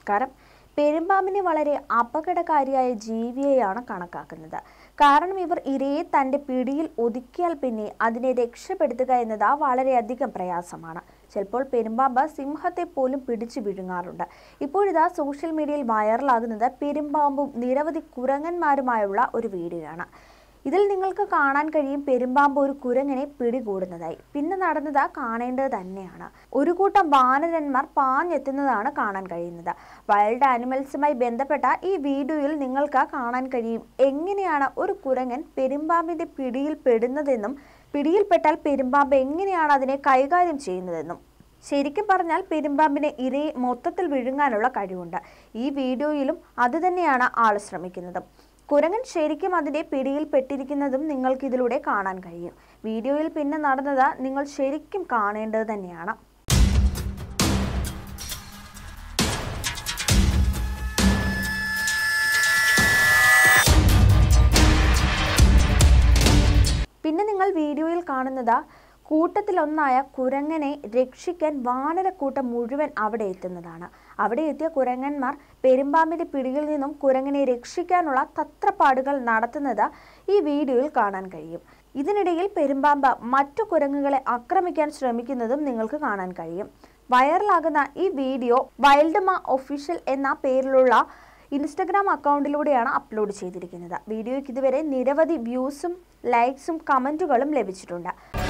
നമസ്കാരം പെരുമ്പാമ്പിനെ വളരെ അപകടകാരിയായ ജീവിയെയാണ് കണക്കാക്കുന്നത് കാരണം ഇവർ ഇരയെ തന്റെ പിടിയിൽ ഒതുക്കിയാൽ പിന്നെ അതിനെ രക്ഷപ്പെടുത്തുക എന്നത് വളരെയധികം പ്രയാസമാണ് ചിലപ്പോൾ പെരുമ്പാമ്പ് സിംഹത്തെ പോലും പിടിച്ചു വിഴുങ്ങാറുണ്ട് ഇപ്പോഴിതാ സോഷ്യൽ മീഡിയയിൽ വൈറലാകുന്നത് പെരുമ്പാമ്പും നിരവധി കുരങ്ങന്മാരുമായുള്ള ഒരു വീഡിയോയാണ് ഇതിൽ നിങ്ങൾക്ക് കാണാൻ കഴിയും പെരുമ്പാമ്പ് ഒരു കുരങ്ങനെ പിടികൂടുന്നതായി പിന്നെ നടന്നത് കാണേണ്ടത് തന്നെയാണ് ഒരു കൂട്ടം വാനരന്മാർ പാഞ്ഞെത്തുന്നതാണ് കാണാൻ കഴിയുന്നത് വൈൽഡ് ആനിമൽസുമായി ബന്ധപ്പെട്ട ഈ വീഡിയോയിൽ നിങ്ങൾക്ക് കാണാൻ കഴിയും എങ്ങനെയാണ് ഒരു കുരങ്ങൻ പെരുമ്പാമ്പിന്റെ പിടിയിൽ പെടുന്നതെന്നും പിടിയിൽപ്പെട്ടാൽ പെരുമ്പാമ്പ് എങ്ങനെയാണ് അതിനെ കൈകാര്യം ചെയ്യുന്നതെന്നും ശരിക്കും പറഞ്ഞാൽ പെരുമ്പാമ്പിനെ ഇരയെ മൊത്തത്തിൽ വിഴുങ്ങാനുള്ള കഴിവുണ്ട് ഈ വീഡിയോയിലും അതുതന്നെയാണ് ആൾ ശ്രമിക്കുന്നത് കുരങ്ങൻ ശരിക്കും അതിന്റെ പിടിയിൽ പെട്ടിരിക്കുന്നതും നിങ്ങൾക്ക് ഇതിലൂടെ കാണാൻ കഴിയും വീഡിയോയിൽ പിന്നെ നടന്നത് നിങ്ങൾ ശരിക്കും കാണേണ്ടത് തന്നെയാണ് പിന്നെ നിങ്ങൾ വീഡിയോയിൽ കാണുന്നത് കൂട്ടത്തിലൊന്നായ കുരങ്ങനെ രക്ഷിക്കാൻ വാനരക്കൂട്ടം മുഴുവൻ അവിടെ എത്തുന്നതാണ് അവിടെ എത്തിയ കുരങ്ങന്മാർ പെരുമ്പാമ്പിന്റെ പിടിയിൽ നിന്നും കുരങ്ങനെ രക്ഷിക്കാനുള്ള തത്രപ്പാടുകൾ നടത്തുന്നത് ഈ വീഡിയോയിൽ കാണാൻ കഴിയും ഇതിനിടയിൽ പെരുമ്പാമ്പ് മറ്റു കുരങ്ങുകളെ ആക്രമിക്കാൻ ശ്രമിക്കുന്നതും നിങ്ങൾക്ക് കാണാൻ കഴിയും വൈറലാകുന്ന ഈ വീഡിയോ വൈൽഡ്മ ഒഫീഷ്യൽ എന്ന പേരിലുള്ള ഇൻസ്റ്റഗ്രാം അക്കൗണ്ടിലൂടെയാണ് അപ്ലോഡ് ചെയ്തിരിക്കുന്നത് വീഡിയോയ്ക്ക് ഇതുവരെ നിരവധി വ്യൂസും ലൈക്സും കമൻറ്റുകളും ലഭിച്ചിട്ടുണ്ട്